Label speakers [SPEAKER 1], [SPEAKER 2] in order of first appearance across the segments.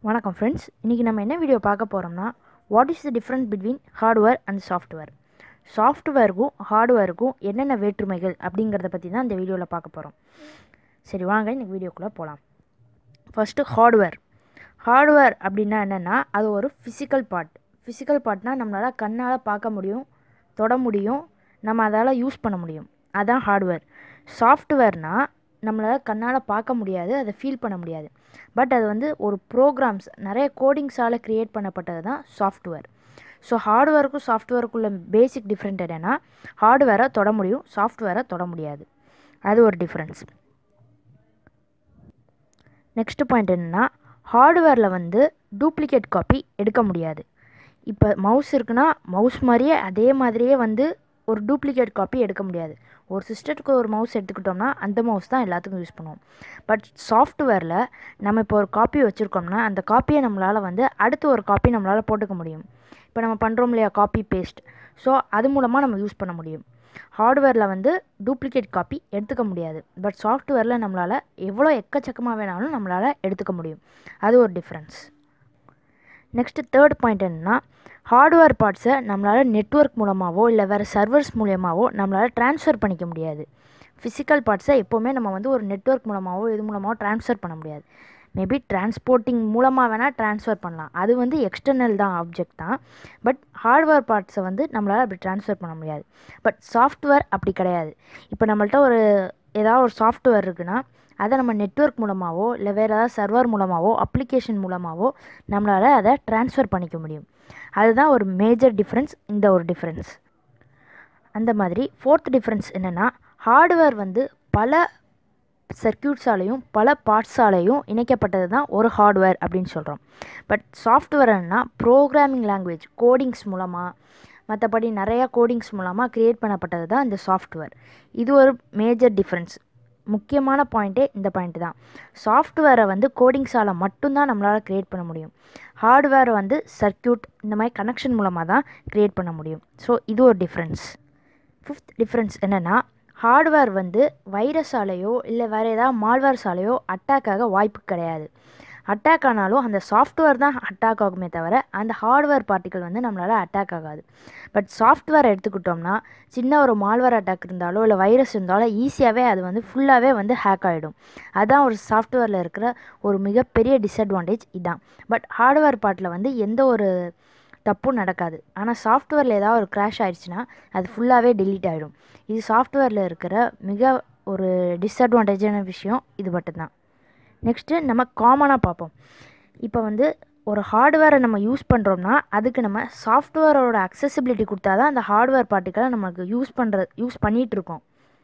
[SPEAKER 1] வணக்கம் ஃப்ரெண்ட்ஸ் இன்றைக்கி நம்ம என்ன வீடியோ பார்க்க போகிறோம்னா what is the difference between hardware and software சாஃப்ட்வேருக்கும் ஹார்ட்வேருக்கும் என்னென்ன வேற்றுமைகள் அப்படிங்கிறத பற்றி தான் இந்த வீடியோவில் பார்க்க போகிறோம் சரி வாங்க இன்றைக்கி வீடியோக்குள்ளே போகலாம் ஃபஸ்ட்டு ஹார்ட்வேர் ஹார்ட்வேர் அப்படின்னா என்னென்னா அது ஒரு ஃபிசிக்கல் பார்ட் ஃபிசிக்கல் பார்ட்னால் நம்மளால் கண்ணால் பார்க்க முடியும் தொட முடியும் நம்ம அதால் யூஸ் பண்ண முடியும் அதான் ஹார்ட்வேர் சாஃப்ட்வேர்னால் நம்மளால் கண்ணால் பார்க்க முடியாது அதை ஃபீல் பண்ண முடியாது பட் அது வந்து ஒரு ப்ரோக்ராம்ஸ் நிறைய கோடிங்ஸால் க்ரியேட் பண்ணப்பட்டது தான் சாஃப்ட்வேர் ஸோ ஹார்ட்வேருக்கும் சாஃப்ட்வேருக்குள்ள பேசிக் டிஃப்ரெண்ட் என்னென்னா ஹார்ட்வேரை தொட முடியும் சாஃப்ட்வேரை தொட முடியாது அது ஒரு டிஃப்ரென்ஸ் நெக்ஸ்ட் பாயிண்ட் என்னென்னா ஹார்ட்வேரில் வந்து டூப்ளிகேட் காப்பி எடுக்க முடியாது இப்போ மவுஸ் இருக்குன்னா மவுஸ் மாதிரியே அதே மாதிரியே வந்து ஒரு டூப்ளிகேட் காப்பி எடுக்க முடியாது ஒரு சிஸ்டத்துக்கு ஒரு மவுஸ் எடுத்துக்கிட்டோம்னா அந்த மவுஸ் தான் எல்லாத்துக்கும் யூஸ் பண்ணுவோம் பட் சாஃப்ட்வேரில் நம்ம இப்போ ஒரு காப்பி வச்சுருக்கோம்னா அந்த காப்பியை நம்மளால் வந்து அடுத்து ஒரு காப்பி நம்மளால் போட்டுக்க முடியும் இப்போ நம்ம பண்ணுறோம் இல்லையா காப்பி பேஸ்ட் ஸோ அது மூலமாக நம்ம யூஸ் பண்ண முடியும் ஹார்ட்வேரில் வந்து டூப்ளிகேட் காப்பி எடுத்துக்க முடியாது பட் சாஃப்ட்வேரில் நம்மளால் எவ்வளோ எக்கச்சக்கமாக வேணாலும் நம்மளால் எடுத்துக்க முடியும் அது ஒரு டிஃப்ரென்ஸ் நெக்ஸ்ட்டு தேர்ட் பாயிண்ட் என்னென்னா ஹார்ட்வேர் பார்ட்ஸை நம்மளால் நெட்ஒர்க் மூலமாகவோ இல்லை வேறு சர்வர்ஸ் மூலியமாகவோ நம்மளால் ட்ரான்ஸ்ஃபர் பண்ணிக்க முடியாது ஃபிசிக்கல் பார்ட்ஸை எப்போவுமே நம்ம வந்து ஒரு நெட்ஒர்க் மூலமாகவோ இது மூலமாகவோ ட்ரான்ஸ்ஃபர் பண்ண முடியாது மேபி டிரான்ஸ்போர்ட்டிங் மூலமாக வேணால் ட்ரான்ஸ்ஃபர் பண்ணலாம் அது வந்து எக்ஸ்டர்னல் தான் ஆப்ஜெக்ட் தான் பட் ஹார்ட்வேர் பார்ட்ஸை வந்து நம்மளால் அப்படி ட்ரான்ஸ்ஃபர் பண்ண முடியாது பட் சாஃப்ட்வேர் அப்படி கிடையாது இப்போ நம்மள்ட்ட ஒரு ஏதாவது ஒரு சாஃப்ட்வேர் இருக்குன்னா அதை நம்ம நெட்ஒர்க் மூலமாகவோ இல்லை வேறு ஏதாவது சர்வர் மூலமாகவோ அப்ளிகேஷன் மூலமாகவோ நம்மளால் அதை ட்ரான்ஸ்ஃபர் பண்ணிக்க முடியும் அதுதான் ஒரு மேஜர் டிஃப்ரென்ஸ் இந்த ஒரு டிஃப்ரென்ஸ் அந்த மாதிரி ஃபோர்த் டிஃப்ரென்ஸ் என்னென்னா ஹார்ட்வேர் வந்து பல சர்க்கியூட்ஸாலையும் பல பார்ட்ஸாலையும் இணைக்கப்பட்டது தான் ஒரு ஹார்ட்வேர் அப்படின்னு சொல்கிறோம் பட் சாஃப்ட்வேர்னா ப்ரோக்ராமிங் லாங்குவேஜ் கோடிங்ஸ் மூலமாக மற்றபடி நிறையா கோடிங்ஸ் மூலமாக க்ரியேட் பண்ணப்பட்டது தான் இந்த சாஃப்ட்வேர் இது ஒரு மேஜர் டிஃப்ரென்ஸ் முக்கியமான பாயிண்ட்டே இந்த பாயிண்ட் தான் சாஃப்ட்வேரை வந்து கோடிங்ஸால் மட்டும்தான் நம்மளால் க்ரியேட் பண்ண முடியும் ஹார்ட்வேரை வந்து சர்க்கியூட் இந்த மாதிரி கனெக்ஷன் மூலமாக தான் க்ரியேட் பண்ண முடியும் ஸோ இது ஒரு டிஃப்ரென்ஸ் ஃபிஃப்த் டிஃப்ரென்ஸ் என்னென்னா ஹார்ட்வேர் வந்து வைரஸாலேயோ இல்லை வேறு ஏதாவது மால்வேர்ஸாலேயோ அட்டாக் ஆக வாய்ப்பு கிடையாது அட்டாக் ஆனாலும் அந்த சாஃப்ட்வேர் தான் அட்டாக் ஆகுமே தவிர அந்த ஹார்ட்வேர் பார்ட்டிகள் வந்து நம்மளால் அட்டாக் ஆகாது பட் சாஃப்ட்வேர் எடுத்துக்கிட்டோம்னா சின்ன ஒரு மால்வேர் அட்டாக் இருந்தாலோ இல்லை வைரஸ் இருந்தாலோ ஈஸியாகவே அது வந்து ஃபுல்லாகவே வந்து ஹேக் ஆகிடும் அதுதான் ஒரு சாஃப்ட்வேரில் இருக்கிற ஒரு மிகப்பெரிய டிஸ்அட்வான்டேஜ் இதுதான் பட் ஹார்ட்வேர் பார்ட்டில் வந்து எந்த ஒரு தப்பும் நடக்காது ஆனால் சாஃப்ட்வேரில் ஏதாவது ஒரு க்ராஷ் ஆயிடுச்சுன்னா அது ஃபுல்லாகவே டெலீட் ஆகிடும் இது சாஃப்ட்வேரில் இருக்கிற மிக ஒரு டிஸ்அட்வான்டேஜான விஷயம் இது மட்டும்தான் நெக்ஸ்ட்டு நம்ம காமனாக பார்ப்போம் இப்போ வந்து ஒரு ஹார்ட்வேரை நம்ம யூஸ் பண்ணுறோம்னா அதுக்கு நம்ம சாஃப்ட்வேரோட அக்சசிபிலிட்டி கொடுத்தா தான் அந்த ஹார்ட்வேர் பார்ட்டிகளை நமக்கு யூஸ் பண்ணுற யூஸ் பண்ணிகிட்ருக்கோம்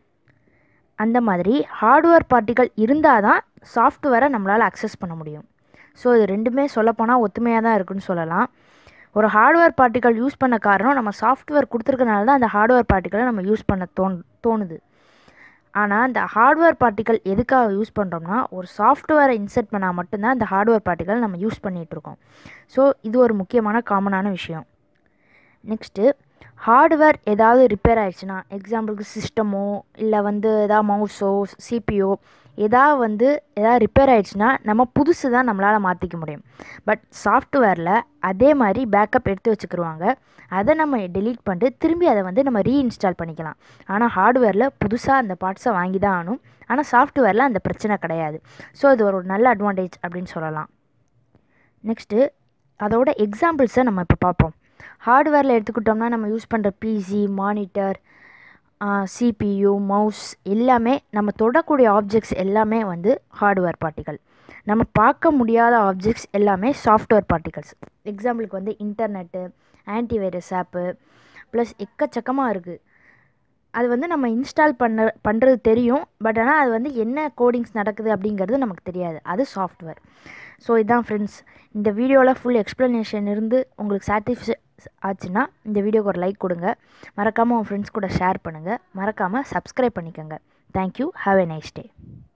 [SPEAKER 1] அந்த மாதிரி ஹார்ட்வேர் பார்ட்டிகள் இருந்தால் தான் சாஃப்ட்வேரை நம்மளால் அக்சஸ் பண்ண முடியும் ஸோ இது ரெண்டுமே சொல்லப்போனால் ஒத்துமையாக தான் இருக்குன்னு சொல்லலாம் ஒரு ஹார்ட்வேர் பார்ட்டிகள் யூஸ் பண்ண காரணம் நம்ம சாஃப்ட்வேர் கொடுத்துருக்கனால தான் அந்த ஹார்ட்வேர் பார்ட்டிகளை நம்ம யூஸ் பண்ண தோன் தோணுது ஆனால் இந்த ஹார்ட்வேர் பார்ட்டிகள் எதுக்காக யூஸ் பண்ணுறோம்னா ஒரு சாஃப்ட்வேரை இன்சர்ட் பண்ணால் மட்டும்தான் இந்த ஹார்ட்வேர் பார்ட்டிகள் நம்ம யூஸ் பண்ணிகிட்ருக்கோம் ஸோ இது ஒரு முக்கியமான காமனான விஷயம் நெக்ஸ்ட்டு ஹார்ட்வேர் ஏதாவது ரிப்பேர் ஆயிடுச்சுன்னா எக்ஸாம்பிளுக்கு சிஸ்டமோ இல்லை வந்து எதாவது மவுஸோ சிபிஓ எதாவது வந்து எதாவது ரிப்பேர் ஆயிடுச்சுன்னா நம்ம புதுசு தான் நம்மளால் மாற்றிக்க முடியும் பட் சாஃப்ட்வேரில் அதே மாதிரி பேக்கப் எடுத்து வச்சுக்கிருவாங்க அதை நம்ம டெலீட் பண்ணிட்டு திரும்பி அதை வந்து நம்ம ரீஇன்ஸ்டால் பண்ணிக்கலாம் ஆனால் ஹார்ட்வேரில் புதுசாக அந்த பார்ட்ஸை வாங்கி தான் ஆகணும் ஆனால் சாஃப்ட்வேரில் அந்த பிரச்சனை கிடையாது ஸோ இது ஒரு நல்ல அட்வான்டேஜ் அப்படின்னு சொல்லலாம் நெக்ஸ்ட்டு அதோட எக்ஸாம்பிள்ஸை நம்ம இப்போ பார்ப்போம் ஹார்ட்வேரில் எடுத்துக்கிட்டோம்னா நம்ம யூஸ் பண்ணுற பிசி மானிட்டர் சிபியு மவுஸ் எல்லாமே நம்ம தொடக்கூடிய ஆப்ஜெக்ட்ஸ் எல்லாமே வந்து ஹார்ட்வேர் பார்ட்டிகள் நம்ம பார்க்க முடியாத ஆப்ஜெக்ட்ஸ் எல்லாமே சாஃப்ட்வேர் பார்ட்டிகல்ஸ் எக்ஸாம்பிளுக்கு வந்து இன்டர்நெட்டு ஆன்டிவைரஸ் ஆப்பு ப்ளஸ் எக்கச்சக்கமாக இருக்குது அது வந்து நம்ம இன்ஸ்டால் பண்ண பண்ணுறது தெரியும் பட் ஆனால் அது வந்து என்ன கோடிங்ஸ் நடக்குது அப்படிங்கிறது நமக்கு தெரியாது அது சாஃப்ட்வேர் ஸோ இதான் ஃப்ரெண்ட்ஸ் இந்த வீடியோவில் ஃபுல் எக்ஸ்ப்ளனேஷன் இருந்து உங்களுக்கு சாட்டிஸ்ஃபை ஆச்சுன்னா இந்த வீடியோக்கு ஒரு லைக் கொடுங்க மறக்காமல் உங்கள் ஃப்ரெண்ட்ஸ் கூட ஷேர் பண்ணுங்கள் மறக்காமல் சப்ஸ்கிரைப் பண்ணிக்கோங்க thank you have a nice day